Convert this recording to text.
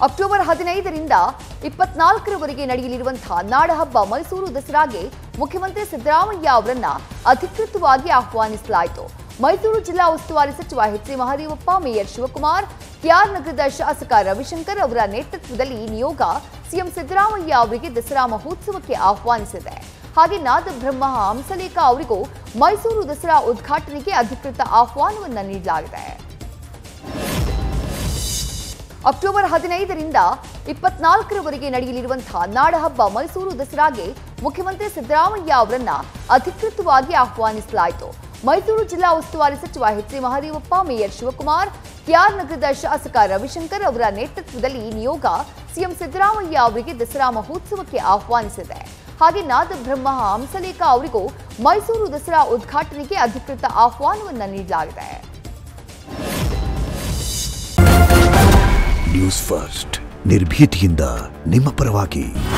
October ಹದಿನೈದರಿಂದ ಇಪ್ಪತ್ನಾಲ್ಕರವರೆಗೆ ನಡೆಯಲಿರುವಂತಹ ನಾಡಹಬ್ಬ ಮೈಸೂರು ದಸರಾಗೆ ಮುಖ್ಯಮಂತ್ರಿ ಸಿದ್ದರಾಮಯ್ಯ ಅವರನ್ನ ಅಧಿಕೃತವಾಗಿ ಆಹ್ವಾನಿಸಲಾಯಿತು ಮೈಸೂರು ಜಿಲ್ಲಾ ಉಸ್ತುವಾರಿ ಸಚಿವ H C Mahadevappa mayor Shivakumar K R ನಗರದ ಶಾಸಕ ರವಿಶಂಕರ್ ಅವರ ನೇತೃತ್ವದಲ್ಲಿ ಈ ನಿಯೋಗ ಸಿಎಂ ಸಿದ್ದರಾಮಯ್ಯ ಅವರಿಗೆ ದಸರಾ ಮಹೋತ್ಸವಕ್ಕೆ ಆಹ್ವಾನಿಸಿದೆ ಹಾಗೆ ನಾದಬ್ರಹ್ಮ ಹಂಸಲೇಖ ಅವರಿಗೂ ಮೈಸೂರು ದಸರಾ ಉದ್ಘಾಟನೆಗೆ ಅಧಿಕೃತ ಆಹ್ವಾನವನ್ನ ನೀಡಲಾಗಿದೆ ಅಕ್ಟೋಬರ್ ಹದಿನೈದರಿಂದ ಇಪ್ಪತ್ನಾಲ್ಕರವರೆಗೆ ನಡೆಯಲಿರುವಂತಹ ನಾಡಹಬ್ಬ ಮೈಸೂರು ದಸರಾಗೆ ಮುಖ್ಯಮಂತ್ರಿ ಸಿದ್ದರಾಮಯ್ಯ ಅವರನ್ನ ಅಧಿಕೃತವಾಗಿ ಆಹ್ವಾನಿಸಲಾಯಿತು ಮೈಸೂರು ಜಿಲ್ಲಾ ಉಸ್ತುವಾರಿ ಸಚಿವ H C Mahadevappa mayor Shivakumar K R ನಗರದ ಶಾಸಕ ರವಿಶಂಕರ್ ಅವರ ನೇತೃತ್ವದಲ್ಲಿ ಈ ನಿಯೋಗ ಸಿಎಂ ಸಿದ್ದರಾಮಯ್ಯ ಅವರಿಗೆ ದಸರಾ ಮಹೋತ್ಸವಕ್ಕೆ ಆಹ್ವಾನಿಸಿದೆ ಹಾಗೆ ನಾದಬ್ರಹ್ಮ ಹಂಸಲೇಖ ಅವರಿಗೂ ಮೈಸೂರು ದಸರಾ ಉದ್ಘಾಟನೆಗೆ ಅಧಿಕೃತ ಆಹ್ವಾನವನ್ನ ನೀಡಲಾಗಿದೆ ನ್ಯೂಸ್ ಫಸ್ಟ್ ನಿರ್ಭೀತಿಯಿಂದ ನಿಮ್ಮ ಪರವಾಗಿ